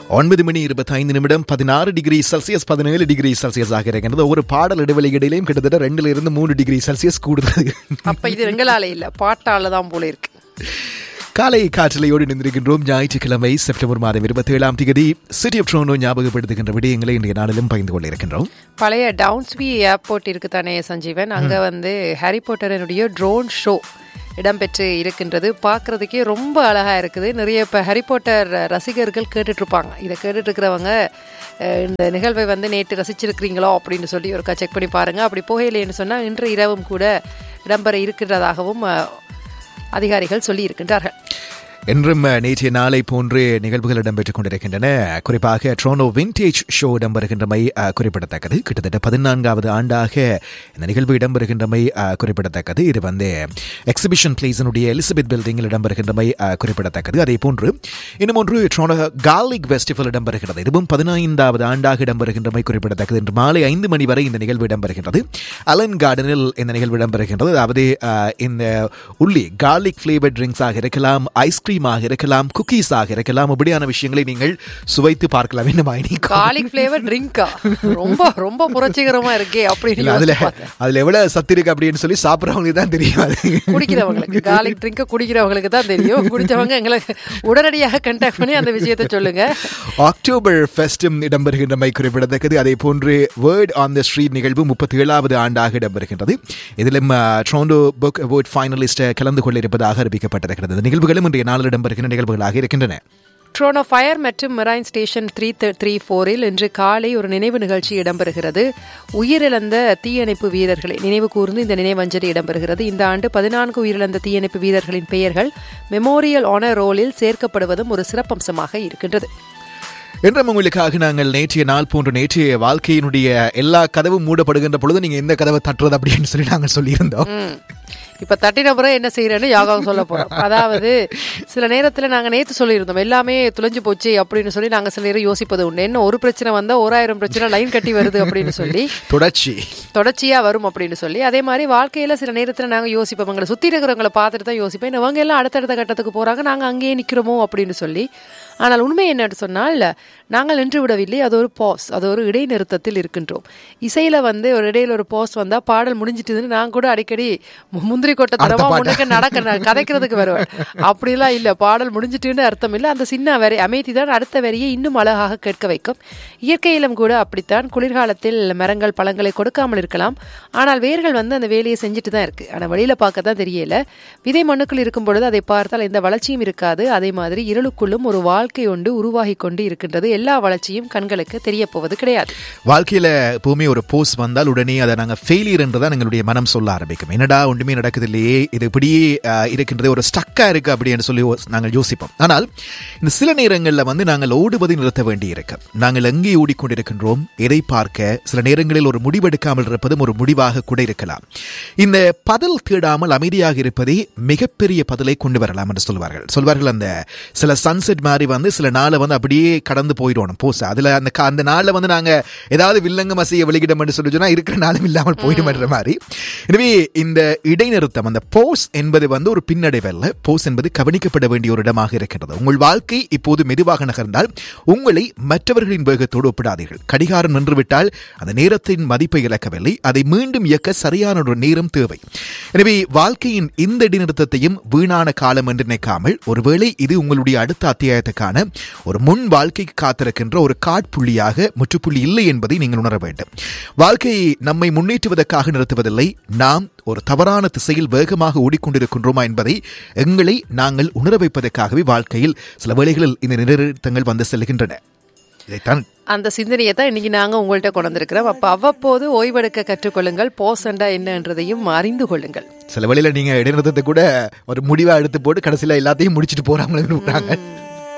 ஒன்பது மணி இருபத்தைந்து நிமிடம் பதினாறு டிகிரி செல்சியஸ் பதினேழு டிகிரி செல்சியஸ் ஆக இருக்கின்றது ஒரு பாடல் இடைவெளி இடையிலையும் கிட்டத்தட்ட ரெண்டுல இருந்து மூணு டிகிரி செல்சியஸ் கூடுது அப்ப இது எங்களால இல்ல பாட்டால தான் போல இருக்கு காலை காற்றலையோடு நின்றிருக்கின்றோம் ஞாயிற்றுக்கிழமை செப்டம்பர் மாதம் இருபத்தி ஏழாம் தேதி சிட்டி ஆஃப் ட்ரோனோ ஞாபகப்படுத்துகின்ற விடயங்களை இன்றைய நாளிலும் பகிர்ந்து கொள்ள இருக்கின்றோம் பழைய டவுன்ஸ்பி ஏர்போர்ட் இருக்கு தானே சஞ்சீவன் அங்க வந்து ஹாரி பாட்டரனுடைய ட்ரோன் ஷோ இடம்பெற்று இருக்கின்றது பார்க்கறதுக்கே ரொம்ப அழகா இருக்குது நிறைய இப்போ ஹாரி பாட்டர் ரசிகர்கள் கேட்டுட்டு இருப்பாங்க இதை கேட்டுட்டு இருக்கிறவங்க அஹ், இந்த நிகழ்வை வந்து நேற்று ரசிச்சிருக்கிறீங்களோ அப்படின்னு சொல்லி ஒருக்கா செக் பண்ணி பாருங்க அப்படி போகலைன்னு சொன்னா இன்று இரவும் கூட இடம்பெற இருக்கின்றதாகவும் அஹ், அதிகாரிகள் சொல்லி இருக்கின்றார்கள் என்றும் அஹ், நேற்றைய நாளை போன்று நிகழ்வுகள் இடம்பெற்றுக் கொண்டிருக்கின்றன குறிப்பாக ட்ரோனோ விண்டேஜ் ஷோ இடம்பெறுகின்றமை அஹ், குறிப்பிடத்தக்கது கிட்டத்தட்ட பதினான்காவது ஆண்டாக இந்த நிகழ்வு இடம்பெறுகின்றமை அஹ், குறிப்பிடத்தக்கது இது வந்து எக்ஸிபிஷன் பிளேஸினுடைய எலிசபெத் பில்டிங்கில் இடம்பெறுகின்றமை அஹ், குறிப்பிடத்தக்கது அதே போன்று இன்னும் ஒன்று ட்ரோனோ கார்லிக் ஃபெஸ்டிவல் இடம்பெறுகிறது இதுவும் பதினைந்தாவது ஆண்டாக இடம்பெறுகின்றமை குறிப்பிடத்தக்கது இன்று மாலை ஐந்து மணி வரை இந்த நிகழ்வு இடம்பெறுகின்றது அலன் கார்டனில் இந்த நிகழ்வு இடம்பெறுகின்றது அதாவது அஹ், இந்த உள்ளி கார்லிக் ஃபிளேவர் ட்ரிங்க்ஸாக இருக்கலாம் ஐஸ்கிரீமாக இருக்கலாம் குக்கீஸாக இருக்கலாம் அப்படியான விஷயங்களை நீங்கள் சுவைத்து பார்க்கலாம் என்ன மைனி காலிக் ஃபிளேவர் ட்ரிங்கா ரொம்ப ரொம்ப புரட்சிகரமா இருக்கே அப்படின்னு இல்ல, அதுல யோசிச்சு பார்த்தேன். அதுல எவ்வளவு சத்து இருக்கு அப்படின்னு சொல்லி சாப்பிடறவங்களுக்கு தான் தெரியும் அது குடிக்கிறவங்களுக்கு காலிக் ட்ரிங்க குடிக்கிறவங்களுக்கு தான் தெரியும் குடிச்சவங்க எங்களுக்கு உடனடியாக கண்டாக்ட் பண்ணி அந்த விஷயத்தை சொல்லுங்க அக்டோபர் ஃபெஸ்டும் இடம்பெறுகின்றமை குறிப்பிடத்தக்கது அதே போன்று வேர்ட் ஆன் த ஸ்ட்ரீட் நிகழ்வு முப்பத்தி ஏழாவது ஆண்டாக இடம்பெறுகின்றது இதிலும் ட்ரோண்டோ புக் அவார்ட் ஃபைனலிஸ்ட் கலந்து கொள்ள இருப்பதாக அறிவிக்கப்பட்டிருக்கிறது இந்த நிகழ்வுகளும் இன்றைய நாளில் இடம்பெறுகின்ற நிகழ்வுகளாக இருக்கின்றன ட்ரோனோ ஃபயர் மற்றும் மெரைன் ஸ்டேஷன் த்ரீ த்ரீ ஃபோரில் இன்று காலை ஒரு நினைவு நிகழ்ச்சி இடம்பெறுகிறது உயிரிழந்த தீயணைப்பு வீரர்களை நினைவு கூர்ந்து இந்த நினைவஞ்சலி இடம்பெறுகிறது இந்த ஆண்டு பதினான்கு உயிரிழந்த தீயணைப்பு வீரர்களின் பெயர்கள் மெமோரியல் ஆனர் ரோலில் சேர்க்கப்படுவதும் ஒரு சிறப்பம்சமாக இருக்கின்றது என்றும் உங்களுக்காக நாங்கள் நேற்றைய நாள் போன்ற நேற்றைய வாழ்க்கையினுடைய எல்லா கதவும் மூடப்படுகின்ற பொழுது நீங்க எந்த கதவை தட்டுறது அப்படின்னு சொல்லி நாங்கள் சொல்லியிருந்தோம் ம். இப்ப தட்டின பிறகு என்ன செய்யறேன்னு யாகாவும் சொல்ல போறோம் அதாவது சில நேரத்துல நாங்க நேத்து சொல்லியிருந்தோம் எல்லாமே துளைஞ்சு போச்சு அப்படின்னு சொல்லி நாங்க சில நேரம் யோசிப்பது உண்டு என்ன ஒரு பிரச்சனை வந்தா ஓராயிரம் பிரச்சனை லைன் கட்டி வருது அப்படின்னு சொல்லி தொடர்ச்சி தொடர்ச்சியா வரும் அப்படின்னு சொல்லி அதே மாதிரி வாழ்க்கையில சில நேரத்துல நாங்க யோசிப்போம் எங்களை சுத்தி இருக்கிறவங்களை பார்த்துட்டு தான் யோசிப்பேன் இவங்க எல்லாம் அடுத்தடுத்த கட்டத்துக்கு போறாங்க நாங்க அங்கேயே நிக்கிறோமோ அப்படின்னு சொல்லி ஆனால் உண்மை என்னன்னு சொன்னால் நாங்கள் நின்று விடவில்லை அது ஒரு பாஸ் அது ஒரு இடைநிறுத்தத்தில் இருக்கின்றோம் இசையில வந்து ஒரு இடையில ஒரு பாஸ் வந்தா பாடல் முடிஞ்சிட்டுதுன்னு நான் கூட அடிக்கடி மு- முந்திரி கொட்டை தரமா உனக்கு நடக்க நான் கதைக்கிறதுக்கு வருவேன் அப்படிலாம் இல்ல பாடல் முடிஞ்சிட்டுன்னு அர்த்தம் இல்லை அந்த சின்ன வரி அமைதி தான் அடுத்த வரியை இன்னும் அழகாக கேட்க வைக்கும் இயற்கையிலும் கூட அப்படித்தான் குளிர்காலத்தில் மரங்கள் பழங்களை கொடுக்காமல் இருக்கலாம் ஆனால் வேர்கள் வந்து அந்த வேலையை செஞ்சுட்டு தான் இருக்கு ஆனா வெளியில பார்க்க தான் தெரியல விதை மண்ணுக்குள் இருக்கும் பொழுது அதை பார்த்தால் எந்த வளர்ச்சியும் இருக்காது அதே மாதிரி இருளுக்குள்ளும் ஒரு வாழ்க்கை ஒன்று உருவாகி கொண்டு இருக்கின்றது எல்லா வளர்ச்சியும் கண்களுக்கு தெரிய போவது கிடையாது வாழ்க்கையில எப்பவுமே ஒரு போஸ்ட் வந்தால் உடனே அதை நாங்க ஃபெயிலியர் என்றுதான் எங்களுடைய மனம் சொல்ல ஆரம்பிக்கும் என்னடா ஒன்றுமே நடக்குது இல்லையே இது இப்படியே ஆஹ், இருக்கின்றது ஒரு ஸ்டக்கா இருக்கு அப்படின்னு சொல்லி யோ- நாங்கள் யோசிப்போம் ஆனால் இந்த சில நேரங்களில் வந்து நாங்கள் ஓடுவதை நிறுத்த வேண்டி இருக்கு நாங்கள் எங்கே ஓடிக்கொண்டிருக்கின்றோம் எதை பார்க்க சில நேரங்களில் ஒரு முடிவெடுக்காமல் இருப்பதும் ஒரு முடிவாக கூட இருக்கலாம் இந்த பதில் தேடாமல் அமைதியாக இருப்பதே மிகப்பெரிய பதிலை கொண்டு வரலாம் என்று சொல்வார்கள் சொல்வார்கள் அந்த சில சன்செட் மாதிரி வந்து சில நாளை வந்து அப்படியே கடந்து போயிடணும் போஸ் அதுல அந்த கா- அந்த நாள்ல வந்து நாங்க ஏதாவது வில்லங்க மசிய வெளியிடம் என்று சொல்லி சொன்னா இருக்கிற நாளும் இல்லாமல் போயிடும்ன்ற மாதிரி எனவே இந்த இடைநிறுத்தம் அந்த போஸ் என்பது வந்து ஒரு பின்னடைவல்ல போஸ் என்பது கவனிக்கப்பட வேண்டிய ஒரு இடமாக இருக்கிறது உங்கள் வாழ்க்கை இப்போது மெதுவாக நகர்ந்தால் உங்களை மற்றவர்களின் வேகத்தோடு ஒப்பிடாதீர்கள் கடிகாரம் நின்றுவிட்டால் அந்த நேரத்தின் மதிப்பை இழக்கவில்லை அதை மீண்டும் இயக்க சரியான ஒரு நேரம் தேவை எனவே வாழ்க்கையின் இந்த இடைநிறுத்தத்தையும் வீணான காலம் என்று நினைக்காமல் ஒருவேளை இது உங்களுடைய அடுத்த அத்தியாயத்துக்கான ஒரு முன் வாழ்க்கைக்கு காத்திருக்கின்ற ஒரு காட்புள்ளியாக முற்றுப்புள்ளி இல்லை என்பதை நீங்கள் உணர வேண்டும் வாழ்க்கையை நம்மை முன்னேற்றுவதற்காக நிறுத்துவதில்லை நாம் ஒரு தவறான திசையில் வேகமாக ஓடிக்கொண்டிருக்கின்றோமா என்பதை எங்களை நாங்கள் உணர வைப்பதற்காகவே வாழ்க்கையில் சில வேளைகளில் இந்த நிறுத்தங்கள் வந்து செல்கின்றன இதைத்தான் அந்த சிந்தனையை தான் இன்னைக்கு நாங்க உங்கள்கிட்ட கொண்டு வந்திருக்கிறோம் அப்ப அவ்வப்போது ஓய்வெடுக்க கற்றுக்கொள்ளுங்கள் போசண்டா என்னன்றதையும் அறிந்து கொள்ளுங்கள் சில வேளையில நீங்க இடைநிறுத்தத்தை கூட ஒரு முடிவா எடுத்து போட்டு கடைசியில எல்லாத்தையும் முடிச்சிட்டு போறாங்களே விரும்புறாங்க